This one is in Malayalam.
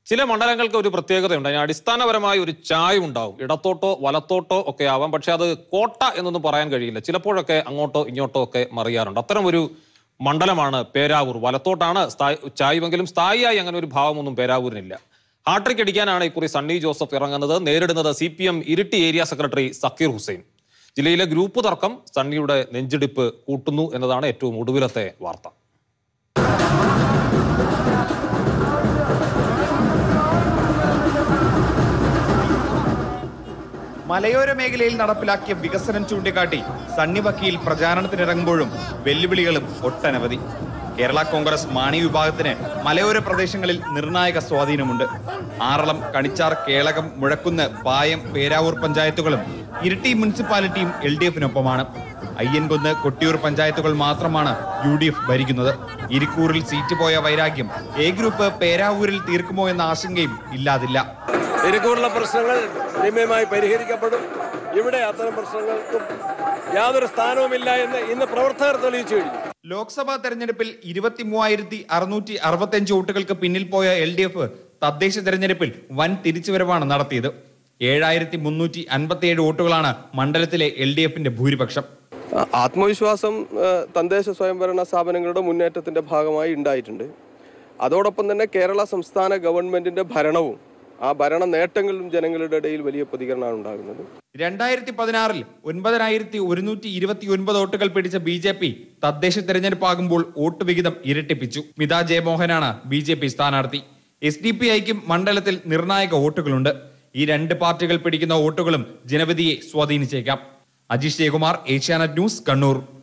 ചില മണ്ഡലങ്ങൾക്ക് ഒരു പ്രത്യേകതയുണ്ട് അതിന് അടിസ്ഥാനപരമായി ഒരു ചായം ഉണ്ടാവും ഇടത്തോട്ടോ വലത്തോട്ടോ ഒക്കെ ആവാം പക്ഷെ അത് കോട്ട എന്നൊന്നും പറയാൻ കഴിയില്ല ചിലപ്പോഴൊക്കെ അങ്ങോട്ടോ ഇങ്ങോട്ടോ ഒക്കെ മറിയാറുണ്ട് അത്തരം ഒരു മണ്ഡലമാണ് പേരാവൂർ വലത്തോട്ടാണ് സ്ഥായി- ചായുവെങ്കിലും സ്ഥായിയായി അങ്ങനെ ഒരു ഭാവമൊന്നും പേരാവൂരിനില്ല ഹാട്രിക് അടിക്കാനാണ് ഇക്കുറി സണ്ണി ജോസഫ് ഇറങ്ങുന്നത് നേരിടുന്നത് C P M Iritty area secretary Sakkeer Hussain ജില്ലയിലെ ഗ്രൂപ്പ് തർക്കം സണ്ണിയുടെ നെഞ്ചിടിപ്പ് കൂട്ടുന്നു എന്നതാണ് ഏറ്റവും ഒടുവിലത്തെ വാർത്ത മലയോര മേഖലയിൽ നടപ്പിലാക്കിയ വികസനം ചൂണ്ടിക്കാട്ടി സണ്ണി വക്കീൽ പ്രചാരണത്തിനിറങ്ങുമ്പോഴും വെല്ലുവിളികളും ഒട്ടനവധി കേരള കോൺഗ്രസ് മാണി വിഭാഗത്തിന് മലയോര പ്രദേശങ്ങളിൽ നിർണായക സ്വാധീനമുണ്ട് ആറളം കണിച്ചാർ കേളകം മുഴക്കുന്ന് പായം പേരാവൂർ പഞ്ചായത്തുകളും ഇരിട്ടി മുനിസിപ്പാലിറ്റിയും എൽ ഡി എഫിനൊപ്പമാണ് അയ്യൻകുന്ന് കൊട്ടിയൂർ പഞ്ചായത്തുകൾ മാത്രമാണ് യു ഡി എഫ് ഭരിക്കുന്നത് ഇരിക്കൂറിൽ സീറ്റ് പോയ വൈരാഗ്യം എ ഗ്രൂപ്പ് പേരാവൂരിൽ തീർക്കുമോ എന്ന ആശങ്കയും ഇല്ലാതില്ല ഇരിക്കൂറിലെ പ്രശ്നങ്ങൾ രമ്യമായി പരിഹരിക്കപ്പെടും ഇവിടെ അത്തരം പ്രശ്നങ്ങൾക്കും യാതൊരു സ്ഥാനവുമില്ല എന്ന് ഇന്ന് പ്രവർത്തകർ തെളിയിച്ചു കഴിഞ്ഞു ലോക്സഭാ തെരഞ്ഞെടുപ്പിൽ ഇരുപത്തി മൂവായിരത്തി അറുന്നൂറ്റി അറുപത്തിയഞ്ച് വോട്ടുകൾക്ക് പിന്നിൽ പോയ എൽ ഡി എഫ് തദ്ദേശ തെരഞ്ഞെടുപ്പിൽ വൻ തിരിച്ചുവരവാണ് നടത്തിയത് ഏഴായിരത്തി മുന്നൂറ്റി അൻപത്തിയേഴ് വോട്ടുകളാണ് മണ്ഡലത്തിലെ എൽ ഡി എഫിന്റെ ഭൂരിപക്ഷം ആ, ആത്മവിശ്വാസം ആ, തദ്ദേശ സ്വയംഭരണ സ്ഥാപനങ്ങളുടെ മുന്നേറ്റത്തിന്റെ ഭാഗമായി ഉണ്ടായിട്ടുണ്ട് അതോടൊപ്പം തന്നെ കേരള സംസ്ഥാന ഗവൺമെന്റിന്റെ ഭരണവും ആ ഭരണ നേട്ടങ്ങളിലും ജനങ്ങളുടെ ഇടയിൽ വലിയ പ്രതികരണമാണ് ഉണ്ടാകുന്നത് രണ്ടായിരത്തി പതിനാറിൽ ഒൻപതിനായിരത്തി ഒരുന്നൂറ്റി ഇരുപത്തി ഒൻപത് വോട്ടുകൾ പിടിച്ച ബി ജെ പി തദ്ദേശ തെരഞ്ഞെടുപ്പാകുമ്പോൾ വോട്ട് വിഹിതം ഇരട്ടിപ്പിച്ചു മിത ജയമോഹനാണ് ബി ജെ പി സ്ഥാനാർത്ഥി എസ് ഡി പി ഐക്കും മണ്ഡലത്തിൽ നിർണായക വോട്ടുകളുണ്ട് ഈ രണ്ട് പാർട്ടികൾ പിടിക്കുന്ന വോട്ടുകളും ജനവിധിയെ സ്വാധീനിച്ചേക്കാം അജീഷ് ജയകുമാർ ഏഷ്യാനെറ്റ് ന്യൂസ് കണ്ണൂർ